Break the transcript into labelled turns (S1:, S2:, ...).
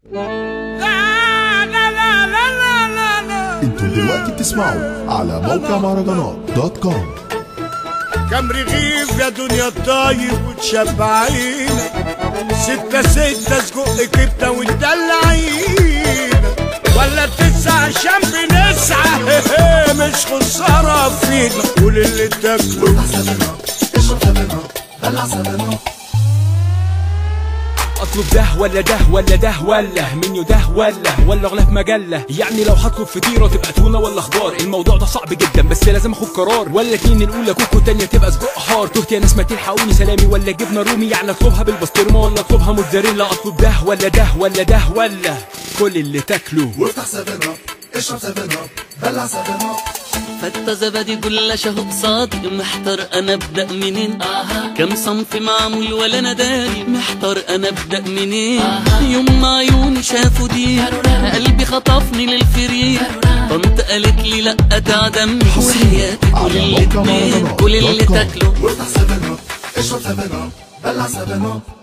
S1: لا لا لا لا لا لا لا
S2: انتوا دلوقتي بتسمعوا على موقع مهرجانات دوت كوم
S1: كم رغيف يا دنيا طايب وتشبعينا ستة ستة سجق كبدة وتدلعينا ولا تسعة عشان بنسعى مش خسارة فينا قول اللي تاكله
S3: اطلب ده ولا ده ولا ده ولا منيو ده ولا ولا غلاف مجله يعني لو هطلب فطيره تبقى تونه ولا خضار الموضوع ده صعب جدا بس لازم اخد قرار ولا اتنين الاولى كوكو تانية تبقى سجق حار تهت يا ناس ما تلحقوني سلامي ولا جبنه رومي يعني اطلبها بالبسطرمه ولا اطلبها موتزاريلا اطلب ده ولا ده ولا ده ولا كل اللي تاكله
S2: وافتح 7 اب اشرب 7 اب بلع 7 اب
S4: فتة زبادي كل شهق قصادي محتار انا ابدا منين كم صنف معمول ولا انا داري محتار انا ابدا منين يوم ما عيوني شافوا دي قلبي خطفني للفريق طنط قالت لي لا تعدمني وحياتي كل
S2: على
S4: اللي
S2: موقع
S4: تنام
S2: مهرجانات
S4: كل اللي
S2: دوت كوم.
S4: تاكله
S2: وافتح 7 اب اشرب 7 اب بلع 7 اب